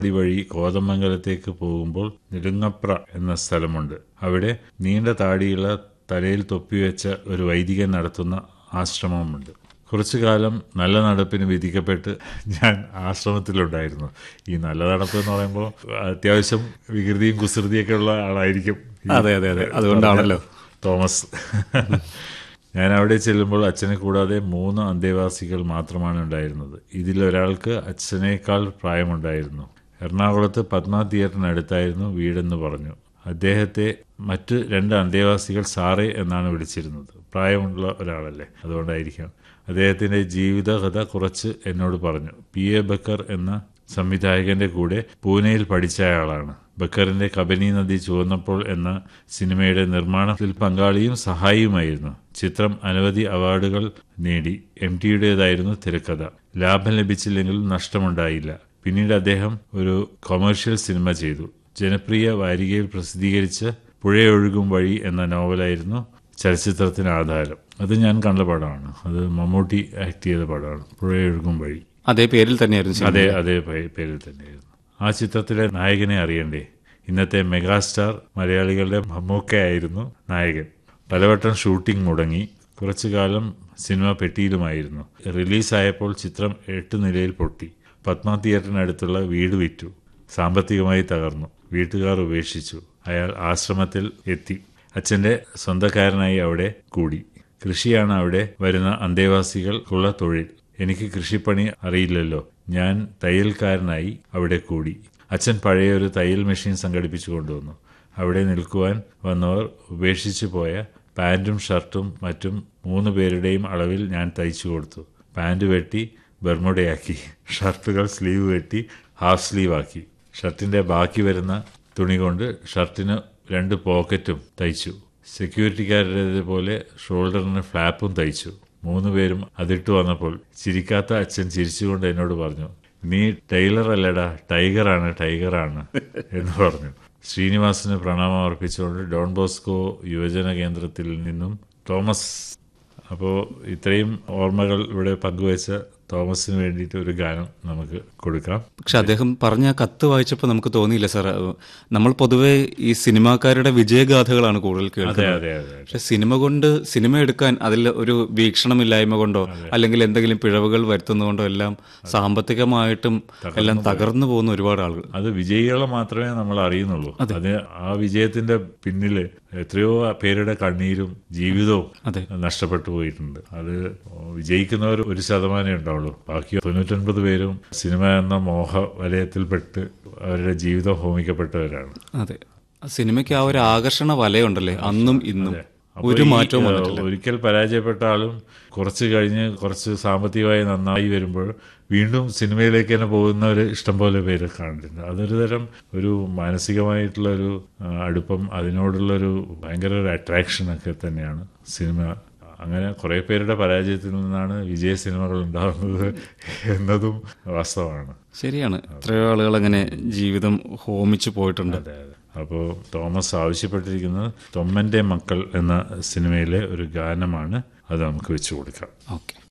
വഴി കോതമംഗലത്തേക്ക് പോകുമ്പോൾ നെടുങ്ങപ്ര എന്ന സ്ഥലമുണ്ട് അവിടെ നീണ്ട താടിയുള്ള തലയിൽ തൊപ്പിവെച്ച ഒരു വൈദികൻ നടത്തുന്ന ആശ്രമമുണ്ട് കുറച്ചു കാലം നല്ല നടപ്പിന് വിധിക്കപ്പെട്ട് ഞാൻ ആശ്രമത്തിലുണ്ടായിരുന്നു ഈ നല്ല നടപ്പ് എന്ന് പറയുമ്പോൾ അത്യാവശ്യം വികൃതിയും കുസൃതിയൊക്കെ ഉള്ള ആളായിരിക്കും ഈ അതെ, അതെ, അതെ. അതുകൊണ്ടാണല്ലോ. തോമസ് ഞാൻ അവിടെ ചെല്ലുമ്പോൾ അച്ഛനെ കൂടാതെ മൂന്ന് അന്തേവാസികൾ മാത്രമാണ് ഉണ്ടായിരുന്നത് ഇതിലൊരാൾക്ക് അച്ഛനേക്കാൾ പ്രായമുണ്ടായിരുന്നു എറണാകുളത്ത് പത്മ തിയേറ്ററിനടുത്തായിരുന്നു വീടെന്ന് പറഞ്ഞു അദ്ദേഹത്തെ മറ്റ് രണ്ട് അന്തേവാസികൾ സാറേ എന്നാണ് വിളിച്ചിരുന്നത് പ്രായമുള്ള ഒരാളല്ലേ അതുകൊണ്ടായിരിക്കാം അദ്ദേഹത്തിന്റെ ജീവിതകഥ കുറച്ച് എന്നോട് പറഞ്ഞു പി എ ബക്കർ എന്ന സംവിധായകന്റെ കൂടെ പൂനെയിൽ പഠിച്ച ആളാണ് ബക്കറിന്റെ കബനി നദി ചുവന്നപ്പോൾ എന്ന സിനിമയുടെ നിർമ്മാണത്തിൽ പങ്കാളിയും സഹായിയുമായിരുന്നു ചിത്രം അനവധി അവാർഡുകൾ നേടി എം ടിയുടേതായിരുന്നു തിരക്കഥ ലാഭം ലഭിച്ചില്ലെങ്കിലും നഷ്ടമുണ്ടായില്ല പിന്നീട് അദ്ദേഹം ഒരു കൊമേഴ്ഷ്യൽ സിനിമ ചെയ്തു ജനപ്രിയ വാരികയിൽ പ്രസിദ്ധീകരിച്ച പുഴയൊഴുകും വഴി എന്ന നോവലായിരുന്നു ചലച്ചിത്രത്തിന് ആധാരം അത് ഞാൻ കണ്ട പടമാണ് അത് മമ്മൂട്ടി ആക്ട് ചെയ്ത പടമാണ് പുഴയൊഴുകും വഴി അതേ പേരിൽ തന്നെയായിരുന്നു സിനിമ. അതേ അതേ പേ- പേരിൽ തന്നെയായിരുന്നു ആ ചിത്രത്തിലെ നായകനെ അറിയണ്ടേ ഇന്നത്തെ മെഗാസ്റ്റാർ മലയാളികളുടെ മമ്മൂക്കയായിരുന്നു നായകൻ പലവട്ടം ഷൂട്ടിംഗ് മുടങ്ങി കുറച്ചു കാലം സിനിമ പെട്ടിയിലുമായിരുന്നു റിലീസായപ്പോൾ ചിത്രം എട്ട് നിലയിൽ പൊട്ടി പത്മ തിയേറ്ററിനടുത്തുള്ള വീട് വിറ്റു സാമ്പത്തികമായി തകർന്നു വീട്ടുകാർ ഉപേക്ഷിച്ചു അയാൾ ആശ്രമത്തിൽ എത്തി അച്ഛന്റെ സ്വന്തക്കാരനായി അവിടെ കൂടി കൃഷിയാണ് അവിടെ വരുന്ന അന്തേവാസികൾക്കുള്ള തൊഴിൽ എനിക്ക് കൃഷിപ്പണി അറിയില്ലല്ലോ ഞാൻ തയ്യൽക്കാരനായി അവിടെ കൂടി അച്ഛൻ പഴയ ഒരു തയ്യൽ മെഷീൻ സംഘടിപ്പിച്ചു കൊണ്ടുവന്നു അവിടെ നിൽക്കുവാൻ വന്നവർ ഉപേക്ഷിച്ചു പോയ പാൻറ്റും ഷർട്ടും മറ്റും മൂന്ന് പേരുടെയും അളവിൽ ഞാൻ തയ്ച്ചു കൊടുത്തു പാൻറ് വെട്ടി ബർമുടയാക്കി ഷർട്ടുകൾ സ്ലീവ് വെട്ടി ഹാഫ് സ്ലീവ് ആക്കി ഷർട്ടിന്റെ ബാക്കി വരുന്ന തുണി കൊണ്ട് ഷർട്ടിന് രണ്ട് പോക്കറ്റും തയ്ച്ചു സെക്യൂരിറ്റിക്കാരുടെ പോലെ ഷോൾഡറിന് ഫ്ലാപ്പും തയ്ച്ചു മൂന്ന് പേരും അതിട്ട് വന്നപ്പോൾ ചിരിക്കാത്ത അച്ഛൻ ചിരിച്ചുകൊണ്ട് എന്നോട് പറഞ്ഞു നീ ടൈലർ അല്ലടാ ടൈഗറാണ് ടൈഗറാണ് എന്ന് പറഞ്ഞു ശ്രീനിവാസന് പ്രണാമം അർപ്പിച്ചുകൊണ്ട് ഡോൺ ബോസ്കോ യുവജന കേന്ദ്രത്തിൽ നിന്നും തോമസ് അപ്പോൾ ഇത്രയും ഓർമ്മകൾ ഇവിടെ പങ്കുവച്ച തോമസിന് വേണ്ടിയിട്ട് ഒരു ഗാനം നമുക്ക് കൊടുക്കാം പക്ഷെ അദ്ദേഹം പറഞ്ഞ ആ കത്ത് വായിച്ചപ്പോൾ നമുക്ക് തോന്നിയില്ല സാർ നമ്മൾ പൊതുവെ ഈ സിനിമാക്കാരുടെ വിജയഗാഥകളാണ് കൂടുതൽ അതെ കേൾക്കുന്നത് അതെ അതെ പക്ഷെ സിനിമ കൊണ്ട് സിനിമ എടുക്കാൻ അതിൽ ഒരു വീക്ഷണമില്ലായ്മ കൊണ്ടോ അല്ലെങ്കിൽ എന്തെങ്കിലും പിഴവുകൾ വരുത്തുന്നതുകൊണ്ടോ എല്ലാം സാമ്പത്തികമായിട്ടും എല്ലാം തകർന്നു പോകുന്ന ഒരുപാട് ആളുകൾ അത് വിജയികളെ മാത്രമേ നമ്മൾ അറിയുന്നുള്ളൂ അത് ആ വിജയത്തിന്റെ പിന്നില് എത്രയോ പേരുടെ കണ്ണീരും ജീവിതവും അതെ. നഷ്ടപ്പെട്ടു പോയിട്ടുണ്ട് അത് വിജയിക്കുന്നവർ ഒരു ശതമാനമേ ഉണ്ടാവുള്ളൂ ബാക്കി തൊണ്ണൂറ്റൊൻപത് പേരും സിനിമ എന്ന മോഹ വലയത്തിൽപ്പെട്ട് അവരുടെ ജീവിതം ഹോമിക്കപ്പെട്ടവരാണ് അതെ ആ സിനിമയ്ക്ക് ആ ഒരു ആകർഷണ വലയുണ്ടല്ലേ അന്നും ഇന്നും അപ്പൊ ഒരു ഈ, മാറ്റവും ഏഹ്, വന്നിട്ടില്ല ഒരിക്കൽ പരാജയപ്പെട്ട ആളും കുറച്ച് കഴിഞ്ഞ് കുറച്ച് സാമ്പത്തികമായി നന്നായി വരുമ്പോൾ വീണ്ടും സിനിമയിലേക്ക് തന്നെ പോകുന്നവർ ഇഷ്ടംപോലെ പേര് കാണുന്നുണ്ട് അതൊരു തരം ഒരു മാനസികമായിട്ടുള്ള ഒരു ആ, അടുപ്പം അതിനോടുള്ള ഒരു ഭയങ്കര ഒരു അട്രാക്ഷൻ ഒക്കെ തന്നെയാണ് സിനിമ അങ്ങനെ കുറെ പേരുടെ പരാജയത്തിൽ നിന്നാണ് വിജയ സിനിമകൾ ഉണ്ടാകുന്നത് എന്നതും വാസ്തവമാണ് ശരിയാണ് എത്രയോ ആളുകൾ അങ്ങനെ ജീവിതം ഹോമിച്ചു പോയിട്ടുണ്ട് അതെ അതെ അപ്പോൾ തോമസ് ആവശ്യപ്പെട്ടിരിക്കുന്നത് തൊമ്മന്റെ മക്കൾ എന്ന സിനിമയിലെ ഒരു ഗാനമാണ് അത് നമുക്ക് വെച്ചു കൊടുക്കാം ഓക്കെ